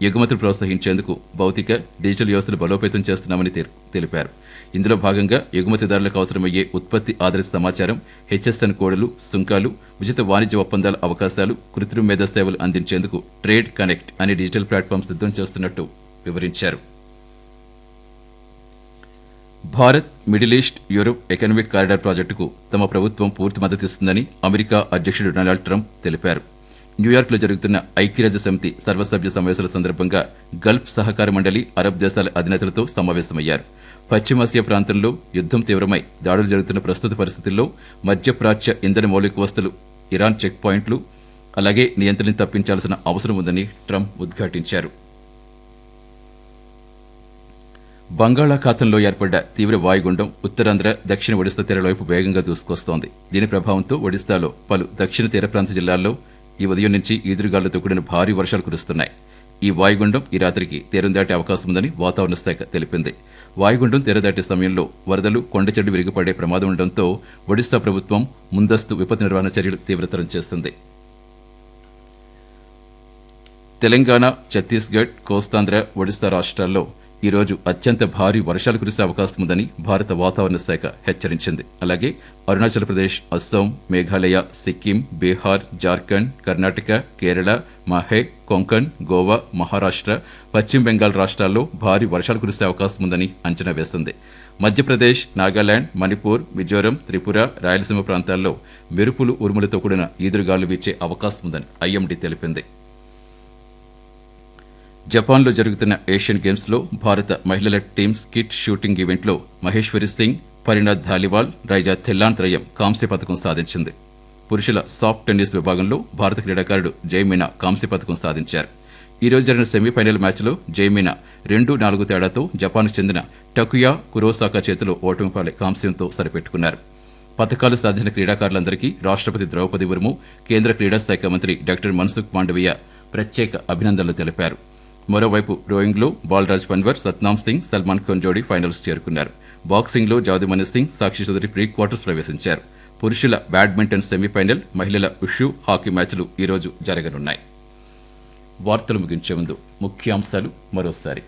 ఎగుమతులు ప్రోత్సహించేందుకు భౌతిక డిజిటల్ వ్యవస్థలు బలోపేతం చేస్తున్నామని తె- తెలిపారు ఇందులో భాగంగా ఎగుమతిదారులకు అవసరమయ్యే ఉత్పత్తి ఆధారిత సమాచారం హెచ్ఎస్ఎన్ కోడ్లు సుంకాలు ఉచిత వాణిజ్య ఒప్పందాల అవకాశాలు కృత్రిమ మేధా సేవలు అందించేందుకు ట్రేడ్ కనెక్ట్ అనే డిజిటల్ ప్లాట్ఫామ్ సిద్ధం చేస్తున్నట్టు వివరించారు Bharat middle east Europe economic corridor ప్రాజెక్టుకు తమ ప్రభుత్వం పూర్తి మద్దతిస్తుందని అమెరికా అధ్యక్షుడు డొనాల్డ్ ట్రంప్ తెలిపారు న్యూయార్క్లో జరుగుతున్న ఐక్యరాజ్య సమితి సర్వసభ్య సమావేశాల సందర్భంగా గల్ఫ్ సహకార మండలి అరబ్ దేశాల అధినేతలతో సమావేశమయ్యారు పశ్చిమాసియా ప్రాంతంలో యుద్ధం తీవ్రమై దాడులు జరుగుతున్న ప్రస్తుత పరిస్థితుల్లో మధ్యప్రాచ్య ఇంధన మౌలిక వస్తువులు ఇరాన్ చెక్ పాయింట్లు అలాగే నియంత్రణ తప్పించాల్సిన అవసరం ఉందని ట్రంప్ ఉద్ఘాటించారు బంగాళాఖాతంలో ఏర్పడ్డ తీవ్ర వాయుగుండం ఉత్తరాంధ్ర దక్షిణ ఒడిశా తీరాల వైపు వేగంగా దూసుకొస్తోంది దీని ప్రభావంతో ఒడిశాలో పలు దక్షిణ తీర ప్రాంత జిల్లాల్లో ఈ ఉదయం నుంచి ఈదురుగాలులతో కూడిన భారీ వర్షాలు కురుస్తున్నాయి ఈ వాయుగుండం ఈ రాత్రికి తీరం దాటే అవకాశం ఉందని వాతావరణ శాఖ తెలిపింది వాయుగుండం తీర దాటే సమయంలో వరదలు కొండచెడ్డు విరిగిపడే ప్రమాదం ఉండడంతో ఒడిశా ప్రభుత్వం ముందస్తు విపత్తు నిర్వహణ చర్యలు తీవ్రతరం చేస్తుంది తెలంగాణ ఛత్తీస్గఢ్ కోస్తాంధ్ర ఒడిశా రాష్ట్రాల్లో ఈ రోజు అత్యంత భారీ వర్షాలు కురిసే అవకాశం ఉందని భారత వాతావరణ శాఖ హెచ్చరించింది అలాగే అరుణాచల్ ప్రదేశ్ అస్సాం మేఘాలయ సిక్కిం బీహార్ జార్ఖండ్ కర్ణాటక కేరళ మహే కొంకణ్ గోవా మహారాష్ట్ర పశ్చిమ బెంగాల్ రాష్ట్రాల్లో భారీ వర్షాలు కురిసే అవకాశం ఉందని అంచనా వేసింది మధ్యప్రదేశ్ నాగాలాండ్ మణిపూర్ మిజోరం త్రిపుర రాయలసీమ ప్రాంతాల్లో మెరుపులు ఉరుములతో కూడిన ఈదురుగాలు వీచే అవకాశం ఉందని ఐఎండీ తెలిపింది జపాన్లో జరుగుతున్న ఏషియన్ గేమ్స్లో భారత మహిళల టీమ్ స్కిట్ షూటింగ్ ఈవెంట్లో మహేశ్వరి సింగ్ పరిణాథ్ ధాలివాల్ రైజా థెల్లాన్ త్రయం కాంస్య పథకం సాధించింది పురుషుల సాఫ్ట్ టెన్నిస్ విభాగంలో భారత క్రీడాకారుడు జయమీనా కాంస్య పథకం సాధించారు ఈ రోజు జరిగిన సెమీఫైనల్ మ్యాచ్లో జయమీనా రెండు నాలుగు తేడాతో జపాన్కు చెందిన టకుయా కురోసాకా చేతిలో ఓటమి పాలై కాంస్యంతో సరిపెట్టుకున్నారు పథకాలు సాధించిన క్రీడాకారులందరికీ రాష్ట్రపతి ద్రౌపది ముర్ము కేంద్ర క్రీడా శాఖ మంత్రి డాక్టర్ మన్సుఖ్ మాండవీయ ప్రత్యేక అభినందనలు తెలిపారు మరోవైపు రోయింగ్లో బాలరాజ్ పన్వర్ సత్నామ్ సింగ్ సల్మాన్ ఖాన్ జోడీ ఫైనల్స్ చేరుకున్నారు బాక్సింగ్లో జాదుమణి సింగ్ సాక్షి చౌదరి ప్రీ క్వార్టర్స్ ప్రవేశించారు పురుషుల బ్యాడ్మింటన్ సెమీఫైనల్ మహిళల ఉషు హాకీ మ్యాచ్లు ఈ రోజు జరగనున్నాయి వార్తలు ముగించే ముందు ముఖ్యాంశాలు మరోసారి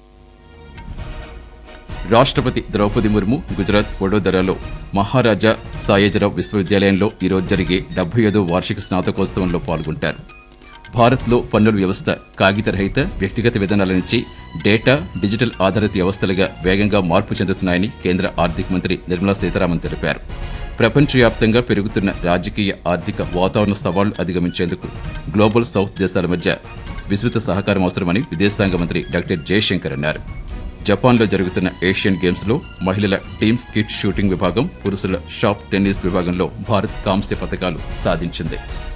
రాష్ట్రపతి ద్రౌపది ముర్ము గుజరాత్ వడోదరాలో మహారాజా సాయేజరావు విశ్వవిద్యాలయంలో ఈరోజు జరిగే డెబ్బై ఐదో వార్షిక స్నాతకోత్సవంలో పాల్గొంటారు భారత్లో పన్నుల వ్యవస్థ కాగితరహిత వ్యక్తిగత విధానాల నుంచి డేటా డిజిటల్ ఆధారిత వ్యవస్థలుగా వేగంగా మార్పు చెందుతున్నాయని కేంద్ర ఆర్థిక మంత్రి నిర్మలా సీతారామన్ తెలిపారు ప్రపంచవ్యాప్తంగా పెరుగుతున్న రాజకీయ ఆర్థిక వాతావరణ సవాళ్లు అధిగమించేందుకు గ్లోబల్ సౌత్ దేశాల మధ్య విస్తృత సహకారం అవసరమని విదేశాంగ మంత్రి డాక్టర్ జయశంకర్ అన్నారు జపాన్లో జరుగుతున్న ఏషియన్ గేమ్స్లో మహిళల టీమ్ స్కిట్ షూటింగ్ విభాగం పురుషుల షాప్ టెన్నిస్ విభాగంలో భారత్ కాంస్య పథకాలు సాధించింది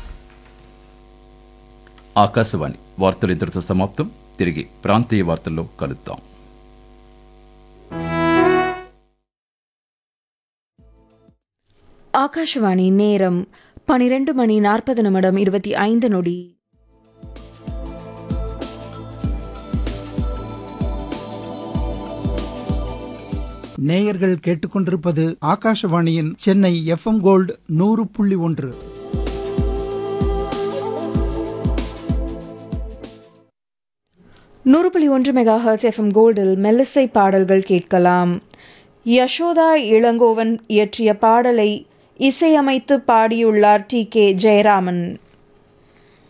ఆకాశవాణి వార్తలు ఇంతటితో సమాప్తం తిరిగి ప్రాంతీయ వార్తల్లో కలుద్దాం ஆகாஷவாணி நேரம் பனிரெண்டு மணி நாற்பது நிமிடம் இருபத்தி ஐந்து நொடி நேயர்கள் கேட்டுக்கொண்டிருப்பது ஆகாஷவாணியின் சென்னை எஃப்எம் கோல்டு நூறு புள்ளி ஒன்று நூறு புள்ளி ஒன்று மெகா ஹர்ட்ஸ் எஃப்எம் கோல்டில் மெல்லிசை பாடல்கள் கேட்கலாம் யசோதா இளங்கோவன் இயற்றிய பாடலை இசையமைத்து பாடியுள்ளார் டி கே ஜெயராமன்